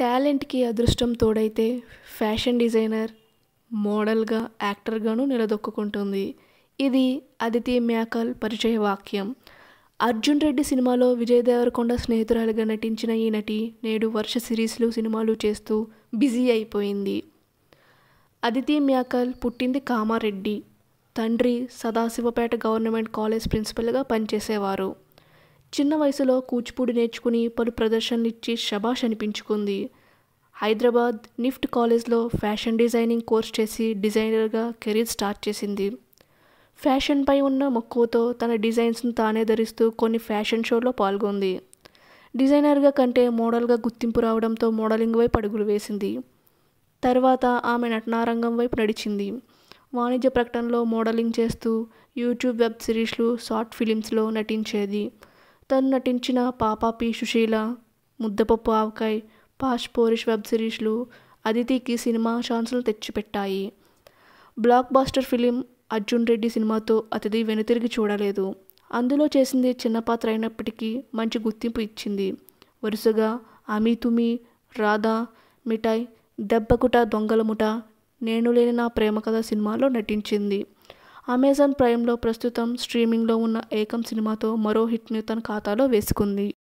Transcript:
టాలెంట్కి అదృష్టం తోడైతే fashion designer మోడల్గా యాక్టర్గాను నిలదొక్కుంటుంది ఇది అదితి మ్యాకల్ పరిచయ వాక్యం అర్జున్ రెడ్డి సినిమాలో విజయ్ దేవరకొండ స్నేహితురాలిగా నటించిన ఈ నటి నేడు వర్ష సిరీస్లు సినిమాలు చేస్తూ బిజీ అయిపోయింది అదితి మ్యాకల్ పుట్టింది కామారెడ్డి తండ్రి సదాశివపేట గవర్నమెంట్ కాలేజ్ ప్రిన్సిపల్గా పనిచేసేవారు చిన్న వయసులో కూచిపూడి నేర్చుకుని పలు ప్రదర్శనలు ఇచ్చి శబాష్ అనిపించుకుంది హైదరాబాద్ నిఫ్ట్ కాలేజ్లో ఫ్యాషన్ డిజైనింగ్ కోర్స్ చేసి డిజైనర్గా కెరీర్ స్టార్ట్ చేసింది ఫ్యాషన్పై ఉన్న మక్కువతో తన డిజైన్స్ను తానే ధరిస్తూ కొన్ని ఫ్యాషన్ షోలో పాల్గొంది డిజైనర్గా కంటే మోడల్గా గుర్తింపు రావడంతో మోడలింగ్ వైపు అడుగులు వేసింది తర్వాత ఆమె నటనారంగం వైపు నడిచింది వాణిజ్య ప్రకటనలో మోడలింగ్ చేస్తూ యూట్యూబ్ వెబ్ సిరీస్లు షార్ట్ ఫిలిమ్స్లో నటించేది తను నటించిన పాపా పి సుశీల ముద్దపప్పు ఆవకాయ్ పాష్ పోరిష్ వెబ్ సిరీస్లు అదితికి సినిమా ఛాన్సులు తెచ్చిపెట్టాయి block buster film Arjun Reddy సినిమాతో అతిథి వెనుతిరిగి చూడలేదు అందులో చేసింది చిన్న పాత్ర అయినప్పటికీ మంచి గుర్తింపు ఇచ్చింది వరుసగా అమీ తుమి రాధా మిఠాయ్ దెబ్బకుట దొంగల ముఠ నేను లేని నా ప్రేమ కథ సినిమాలో నటించింది అమెజాన్ ప్రైమ్లో ప్రస్తుతం స్ట్రీమింగ్లో ఉన్న ఏకం సినిమాతో మరో హిట్ని తన ఖాతాలో వేసుకుంది